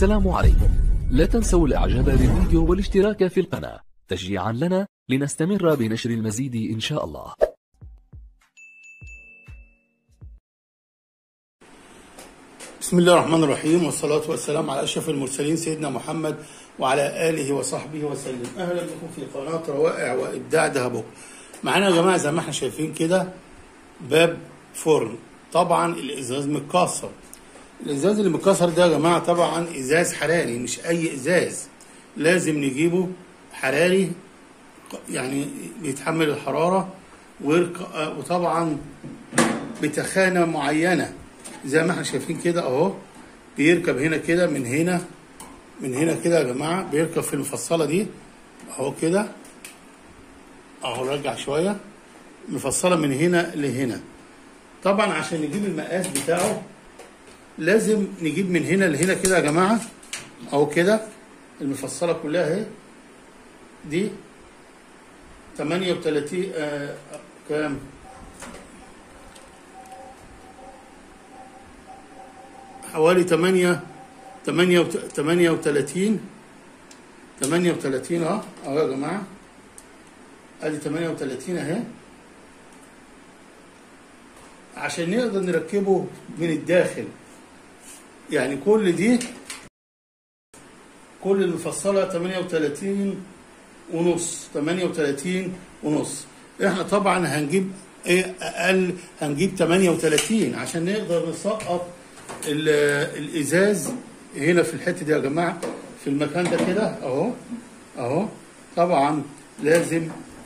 السلام عليكم لا تنسوا الاعجاب بالفيديو والاشتراك في القناة تشجيعا لنا لنستمر بنشر المزيد ان شاء الله بسم الله الرحمن الرحيم والصلاة والسلام على أشرف المرسلين سيدنا محمد وعلى آله وصحبه وسلم أهلا بكم في قناة روائع وإبداع دهبك معانا يا جماعة زي ما احنا شايفين كده باب فرن طبعا الإزاز متكسر الإزاز اللي متكسر ده يا جماعة طبعا إزاز حراري مش أي إزاز لازم نجيبه حراري يعني بيتحمل الحرارة ويرك- وطبعا بتخانة معينة زي ما احنا شايفين كده اهو بيركب هنا كده من هنا من هنا كده يا جماعة بيركب في المفصلة دي اهو كده اهو رجع شوية مفصلة من هنا لهنا طبعا عشان نجيب المقاس بتاعه لازم نجيب من هنا لهنا كده يا جماعة اهو كده المفصلة كلها اهي دي 38 آه كام حوالي 8 8 38 38 اه اهو يا جماعه ادي 38 اهي عشان نقدر نركبه من الداخل يعني كل دي كل المفصله 38 ونص 38 ونص احنا طبعا هنجيب ايه اقل هنجيب 38 عشان نقدر نسقط ال- الازاز هنا في الحته دي يا جماعه في المكان ده كده اهو اهو طبعا لازم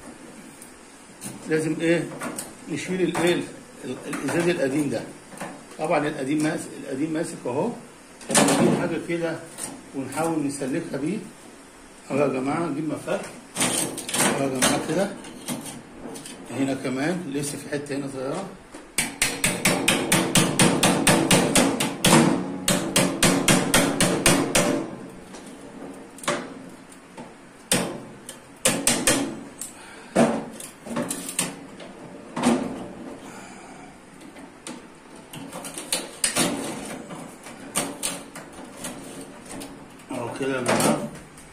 لازم ايه نشيل الايه ال- الازاز القديم ده طبعا القديم ماسك القديم ماسك اهو نجيب حاجه كده ونحاول نسلكها بيه اهو يا جماعه نجيب مفك اهو يا جماعه كده هنا كمان لسه في حته هنا صغيره اهو كده يا جماعه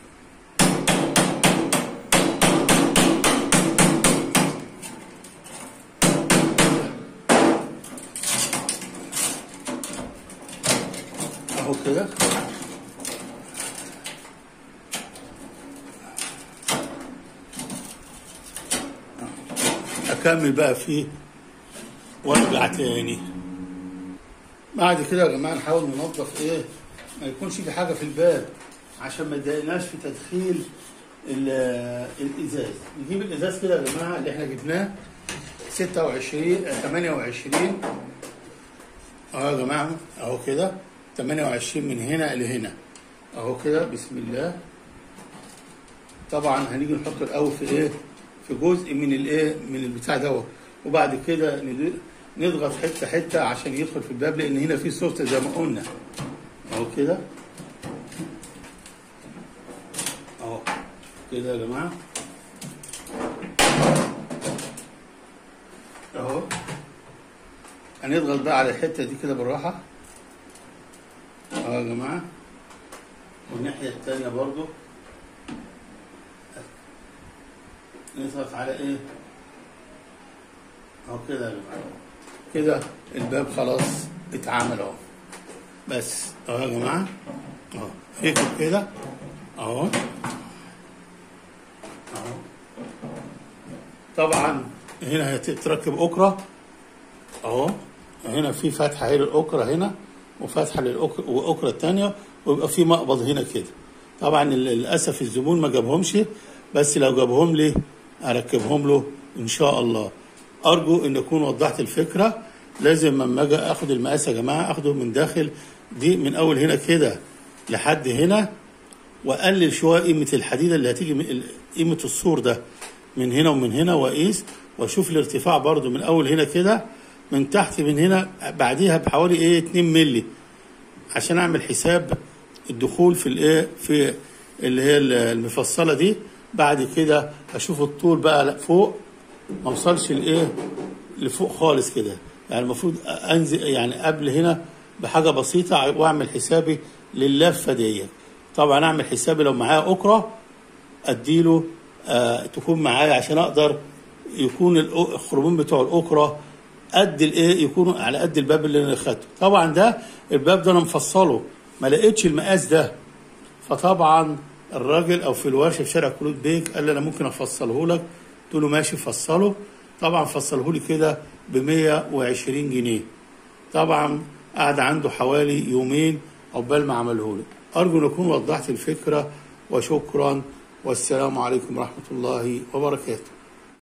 اهو كده اكمل بقى فيه وارجع تاني بعد كده يا جماعه نحاول ننظف ايه ما يكونش في حاجه في الباب عشان ما تضايقناش في تدخيل ال- الازاز نجيب الازاز كده يا جماعه اللي احنا جبناه 26 آه، 28 اهو يا جماعه اهو كده 28 من هنا لهنا اهو كده بسم الله طبعا هنيجي نحط الاول في ايه في جزء من الايه من البتاع دوت وبعد كده ند- نضغط حته حته عشان يدخل في الباب لان هنا في سوسته زي ما قلنا اهو كده اهو كده يا جماعه اهو هنضغط بقى على الحته دي كده بالراحه اهو يا جماعه والناحيه التانيه برضو نضغط على ايه اهو كده يا جماعه كده الباب خلاص اتعمل اهو بس اهو يا جماعه اهو هيك كده اهو اهو طبعا هنا هتتركب اكره اهو هنا في فتحه هي للاكره هنا وفتحه للاكره واكره الثانيه ويبقى في مقبض هنا كده طبعا للاسف الزبون ما جابهمش بس لو جابهم لي اركبهم له ان شاء الله ارجو ان اكون وضحت الفكره لازم لما اجي اخد المقاس يا جماعه اخده من داخل دي من اول هنا كده لحد هنا واقلل شويه قيمه الحديده اللي هتيجي من قيمه السور ده من هنا ومن هنا واقيس واشوف الارتفاع برضو من اول هنا كده من تحت من هنا بعديها بحوالي ايه 2 مللي عشان اعمل حساب الدخول في الايه في اللي هي المفصله دي بعد كده اشوف الطول بقى فوق ما اوصلش لايه لفوق خالص كده يعني المفروض انزل يعني قبل هنا بحاجه بسيطه واعمل حسابي لللفه ديت طبعا اعمل حسابي لو معايا اكره اديله آه تكون معايا عشان اقدر يكون الأ- الخرمين بتوع الاكره قد الايه يكونوا على قد الباب اللي انا خدته طبعا ده الباب ده انا مفصله ما لقيتش المقاس ده فطبعا الراجل او في الورشه في شارع كلود بيك قال لي انا ممكن افصله لك قلت له ماشي فصله طبعا فصله لي كده ب 120 جنيه طبعا قعد عنده حوالي يومين عقبال ما عمله لي ارجو ان اكون وضحت الفكره وشكرا والسلام عليكم ورحمه الله وبركاته